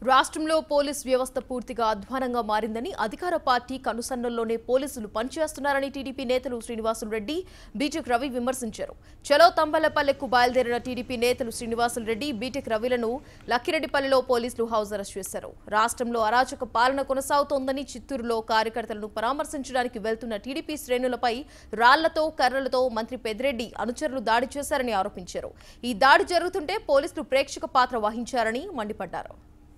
రాష్ట్రంలో పోలీస్ వ్యవస్థ పూర్తిగా అధ్వానంగా మారిందని అధికార పార్టీ కనుసన్నల్లోనే పోలీసులు పనిచేస్తున్నారని టీడీపీ నేతలు శ్రీనివాసులు రెడ్డి బీటెక్ రవి విమర్శించారు చలో తంబలపల్లెకు బయలుదేరిన టీడీపీ నేతలు శ్రీనివాసులు రెడ్డి బీటెక్ రవిలను లక్కిరెడ్డిపల్లిలో పోలీసులు హౌస్ అరెస్ట్ చేశారు రాష్ట్రంలో అరాచక పాలన కొనసాగుతోందని చిత్తూరులో కార్యకర్తలను పరామర్శించడానికి వెళ్తున్న టీడీపీ శ్రేణులపై రాళ్లతో కర్రలతో మంత్రి పెద్దిరెడ్డి అనుచరులు దాడి చేశారని ఆరోపించారు ఈ దాడి జరుగుతుంటే పోలీసులు ప్రేక్షక పాత్ర వహించారని మండిపడ్డారు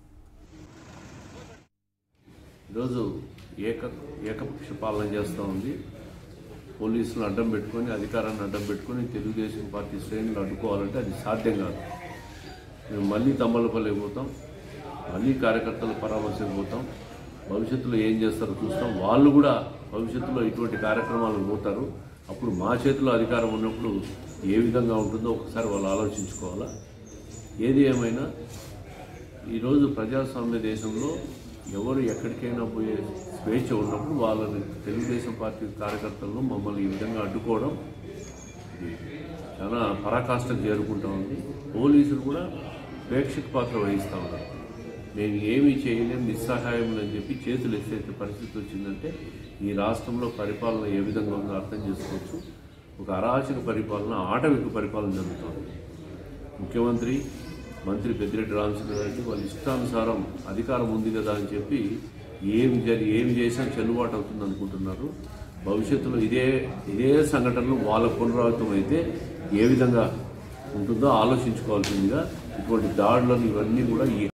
ఈరోజు ఏక ఏకపక్ష పాలన చేస్తూ ఉంది పోలీసులు అడ్డం పెట్టుకొని అధికారాన్ని అడ్డం పెట్టుకొని తెలుగుదేశం పార్టీ శ్రేణులు అడ్డుకోవాలంటే అది సాధ్యం కాదు మేము మళ్ళీ తమ్మలపల్లికి పోతాం మళ్ళీ కార్యకర్తలు పరామర్శకు పోతాం భవిష్యత్తులో ఏం చేస్తారో చూస్తాం వాళ్ళు కూడా భవిష్యత్తులో ఇటువంటి కార్యక్రమాలు పోతారు అప్పుడు మా చేతిలో అధికారం ఉన్నప్పుడు ఏ విధంగా ఉంటుందో ఒకసారి వాళ్ళు ఆలోచించుకోవాలా ఏది ఏమైనా ఈరోజు ప్రజాస్వామ్య దేశంలో ఎవరు ఎక్కడికైనా పోయే స్వేచ్ఛ ఉన్నప్పుడు వాళ్ళని తెలుగుదేశం పార్టీ కార్యకర్తలను మమ్మల్ని ఈ విధంగా అడ్డుకోవడం ఇది చాలా పరాకాష్ఠకు చేరుకుంటా ఉంది పోలీసులు కూడా ప్రేక్షక పాత్ర వహిస్తూ ఉన్నారు మేము ఏమీ చేయలేం నిస్సహాయం అని చెప్పి చేతులు ఎత్తేసే పరిస్థితి వచ్చిందంటే ఈ రాష్ట్రంలో పరిపాలన ఏ విధంగా ఉందో అర్థం చేసుకోవచ్చు ఒక అరాచక పరిపాలన ఆటవిక పరిపాలన జరుగుతోంది ముఖ్యమంత్రి మంత్రి పెద్దిరెడ్డి రామచంద్రారెడ్డి వాళ్ళ ఇష్టానుసారం అధికారం ఉంది కదా అని చెప్పి ఏం జరి ఏం చేసినా చెల్లుబాటు అవుతుంది అనుకుంటున్నారు భవిష్యత్తులో ఇదే ఇదే సంఘటనలు వాళ్ళ పునరావృతం అయితే ఏ విధంగా ఉంటుందో ఆలోచించుకోవాల్సిందిగా ఇటువంటి దాడులను ఇవన్నీ కూడా ఈ